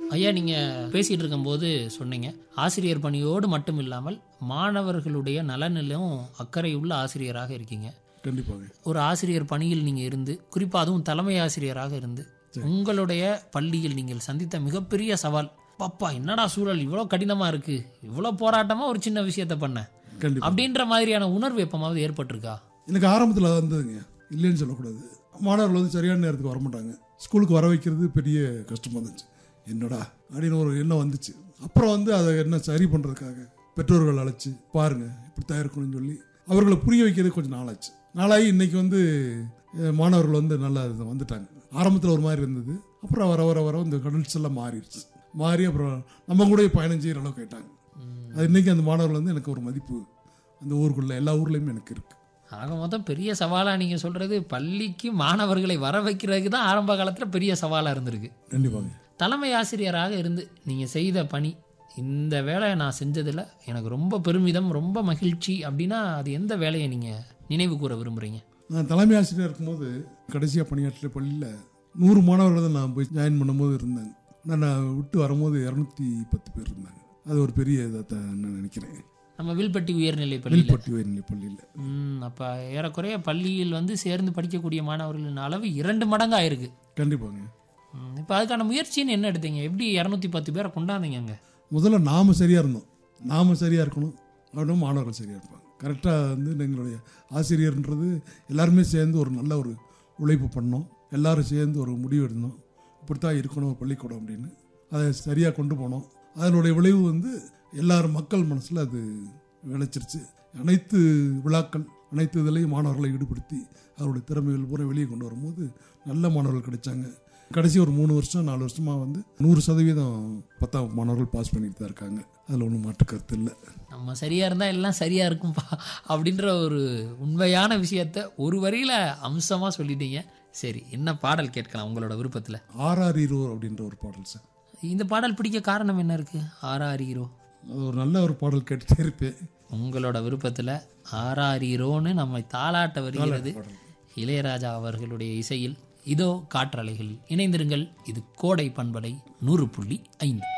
ஐயா நீங்கள் பேசிகிட்டு இருக்கும்போது சொன்னீங்க ஆசிரியர் பணியோடு மட்டும் இல்லாமல் மாணவர்களுடைய நலனிலும் அக்கறை உள்ள ஆசிரியராக இருக்கீங்க கண்டிப்பாங்க ஒரு ஆசிரியர் பணியில் நீங்கள் இருந்து குறிப்பாக அதுவும் தலைமை ஆசிரியராக இருந்து உங்களுடைய பள்ளியில் நீங்கள் சந்தித்த மிகப்பெரிய சவால் பாப்பா என்னடா சூழல் இவ்வளோ கடினமாக இருக்குது இவ்வளோ போராட்டமாக ஒரு சின்ன விஷயத்த பண்ண கண்டிப்பா அப்படின்ற மாதிரியான உணர்வு எப்பமாவது ஏற்பட்டிருக்கா எனக்கு ஆரம்பத்தில் வந்ததுங்க இல்லைன்னு சொல்லக்கூடாது மாணவர்கள் வந்து சரியான நேரத்துக்கு வர மாட்டாங்க ஸ்கூலுக்கு வர வைக்கிறது பெரிய கஷ்டமாக இருந்துச்சு என்னடா அப்படின்னு ஒரு எண்ணம் வந்துச்சு அப்புறம் வந்து அதை என்ன சரி பண்ணுறதுக்காக பெற்றோர்கள் அழைச்சி பாருங்க இப்படி தான் இருக்கணும்னு சொல்லி அவர்களை புரிய வைக்கிறது கொஞ்சம் நாளாச்சு நாளாகி இன்னைக்கு வந்து அஹ், மாணவர்கள் வந்து நல்லா இது வந்துட்டாங்க ஆரம்பத்தில் ஒரு மாதிரி இருந்தது அப்புறம் வர வர வர இந்த கடல்ஸ் எல்லாம் மாறிடுச்சு மாறி அப்புறம் நம்ம கூட பயணம் செய்கிற அளவுக்கு ஆயிட்டாங்க அது இன்னைக்கு அந்த மாணவர்கள் வந்து எனக்கு ஒரு மதிப்பு அந்த ஊருக்குள்ள எல்லா ஊர்லேயுமே எனக்கு இருக்கு ஆக மொத்தம் பெரிய சவாலாக நீங்கள் சொல்கிறது பள்ளிக்கு மாணவர்களை வர வைக்கிறதுக்கு தான் ஆரம்ப காலத்தில் பெரிய சவாலாக இருந்திருக்கு கண்டிப்பாங்க தலைமை ஆசிரியராக இருந்து நீங்கள் செய்த பணி இந்த வேலையை நான் செஞ்சதில் எனக்கு ரொம்ப பெருமிதம் ரொம்ப மகிழ்ச்சி அப்படின்னா அது எந்த வேலையை நீங்கள் நினைவு கூற விரும்புகிறீங்க நான் தலைமை ஆசிரியர் இருக்கும்போது கடைசியாக பணியாற்றிய பள்ளியில் நூறு மாணவர்கள் தான் நான் போய் ஜாயின் பண்ணும்போது இருந்தாங்க ஆனால் நான் விட்டு வரும்போது இரநூத்தி பத்து பேர் இருந்தாங்க அது ஒரு பெரிய இதாக நான் நினைக்கிறேன் நம்ம வில்பட்டி உயர்நிலை பள்ளியில் வில்பட்டி உயர்நிலை பள்ளியில் ம் அப்போ ஏறக்குறைய பள்ளியில் வந்து சேர்ந்து படிக்கக்கூடிய மாணவர்களின் அளவு இரண்டு மடங்கு ஆயிருக்கு கண்டிப்பாங்க இப்போ அதுக்கான முயற்சின்னு என்ன எடுத்தீங்க எப்படி இரநூத்தி பத்து பேரை கொண்டாந்தீங்க அங்கே முதல்ல நாம சரியாக இருந்தோம் நாம சரியாக இருக்கணும் அப்படின்னு மாணவர்கள் சரியாக இருப்பாங்க கரெக்டாக வந்து எங்களுடைய ஆசிரியர்ன்றது எல்லாருமே சேர்ந்து ஒரு நல்ல ஒரு உழைப்பு பண்ணோம் எல்லாரும் சேர்ந்து ஒரு முடிவு எடுத்தோம் இப்படித்தான் இருக்கணும் ஒரு பள்ளிக்கூடம் அப்படின்னு அதை சரியாக கொண்டு போனோம் அதனுடைய விளைவு வந்து எல்லாரும் மக்கள் மனசில் அது விளைச்சிருச்சு அனைத்து விழாக்கள் அனைத்து இதுலேயும் மாணவர்களை ஈடுபடுத்தி அவருடைய திறமைகள் பூரா வெளியே கொண்டு வரும்போது நல்ல மாணவர்கள் கிடைச்சாங்க கடைசி ஒரு மூணு வருஷம் நாலு வருஷமாக வந்து நூறு சதவீதம் பத்தாம் மாணவர்கள் பாஸ் பண்ணிட்டு தான் இருக்காங்க அதில் ஒன்றும் மாற்று கருத்து இல்லை நம்ம சரியாக இருந்தால் எல்லாம் சரியாக இருக்கும்பா அப்படின்ற ஒரு உண்மையான விஷயத்த ஒரு வரியில் அம்சமாக சொல்லிட்டீங்க சரி என்ன பாடல் கேட்கலாம் உங்களோட விருப்பத்தில் ஆர்ஆர் ஹீரோ அப்படின்ற ஒரு பாடல் சார் இந்த பாடல் பிடிக்க காரணம் என்ன இருக்குது ஆர்ஆர் ஹீரோ அது ஒரு நல்ல ஒரு பாடல் கேட்டுட்டே இருப்பேன் உங்களோட விருப்பத்தில் ஆர்ஆர் ஹீரோன்னு நம்மை தாளாட்ட வருகிறது பாடல். இளையராஜா அவர்களுடைய இசையில் இதோ காற்றலைகள் இணைந்திருங்கள் இது கோடை பண்பலை நூறு புள்ளி ஐந்து